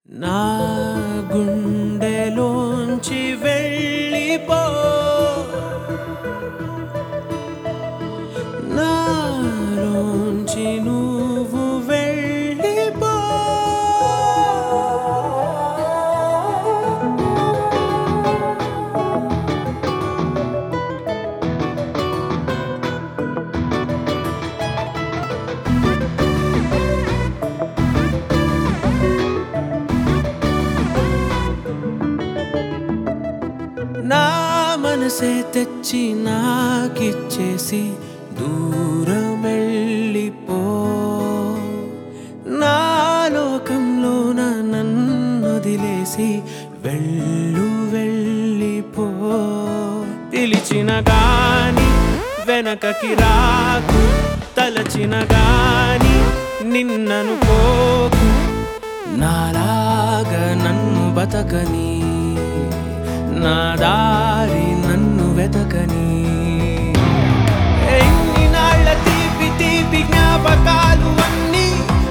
నా గుండెలోంచి వెళ్ళిపో నాలోంచి నువ్వు వెళ్ళిపో నా మనసే తెచ్చి నాకిచ్చేసి దూరం వెళ్ళిపో నా లోకంలోన నన్ను వదిలేసి వెళ్ళు వెళ్ళిపో పిలిచిన గాని వెనకకి రాకు తలచిన గాని నిన్నను పోకు నాలాగా నన్ను బతకని నా దారి నన్ను వెతకని ఎన్ని నాళ్ళ తీపి తీపి జ్ఞాపకాలు అన్నీ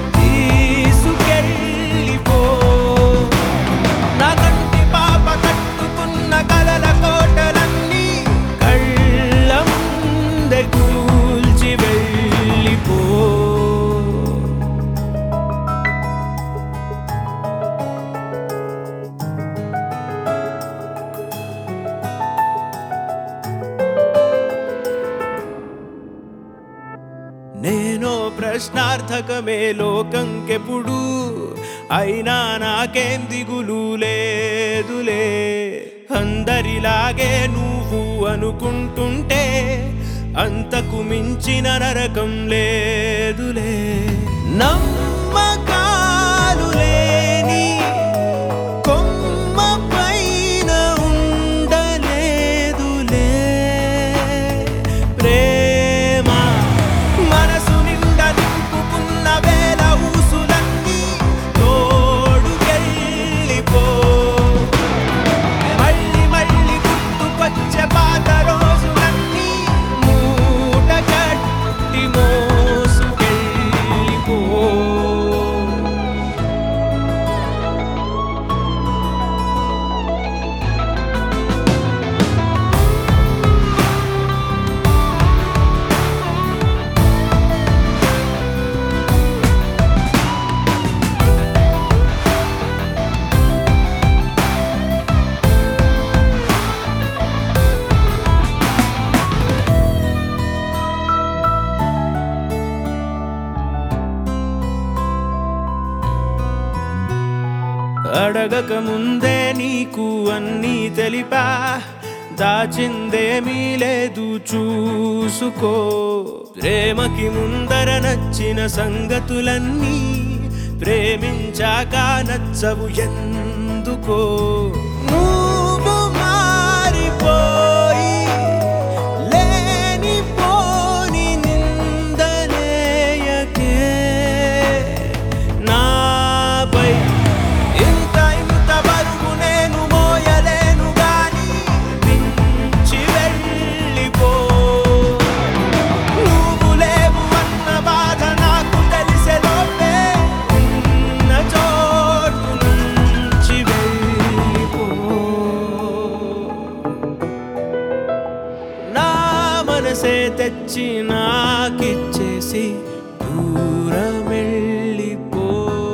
తీసుకెళ్ళిపో నా కంటి పాప కట్టుకున్న కలల కోటలన్నీ కళ్ళ ముందే కూల్చి వెళ్ళిపో నేనో ప్రశ్నార్థకమే లోకంకెప్పుడు అయినా నాకేం దిగులు లేదులే అందరిలాగే నువ్వు అనుకుంటుంటే అంతకు మించిన నరకం లేదులే నమ్మకాలు లేని కొమ్మ పైన ఉండలేదులే ప్రేమ మనసు నిండా నింపుకున్న వేల ఊసులన్నీ తోడుకెళ్ళిపో మళ్ళీ మళ్ళీ గుర్తుకొచ్చే పాత రోజులన్నీ మూట కట్టి మోసుకెళ్ళిపో అడగక ముందే నీకు అన్నీ తెలిపా దాచిందేమీ లేదు చూసుకో ప్రేమకి ముందర నచ్చిన సంగతులన్నీ ప్రేమించాక నచ్చవు ఎందుకో నువ్వు మారిపోయి లేనిపోని నిందలేయకే నాపై ఇంత ఇంత బరువు నేను మోయలేను గాని మించి వెళ్ళిపో నువ్వు లేవు అన్న బాధ నాకు తెలిసే లోపే ఉన్న చోటు నుంచి వెళ్ళిపో నా మనసే తెచ్చి నాకిచ్చేసి దూరం వెళ్ళిపో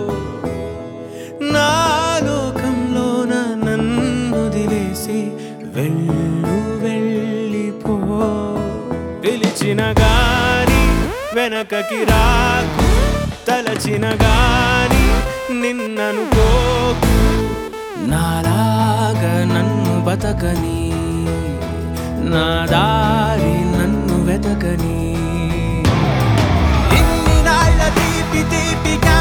నా లోకంలోన నన్ను వదిలేసి వెళ్ళు వెళ్ళిపో పిలిచిన గాని వెనకకి రాకు తలచిన గాని నిన్నను పోకు నాలాగా నన్ను బతకని నా దారి నన్ను వెతకని ఇన్ని నాళ్ళ తీపి తీపి జ్ఞాపకాలు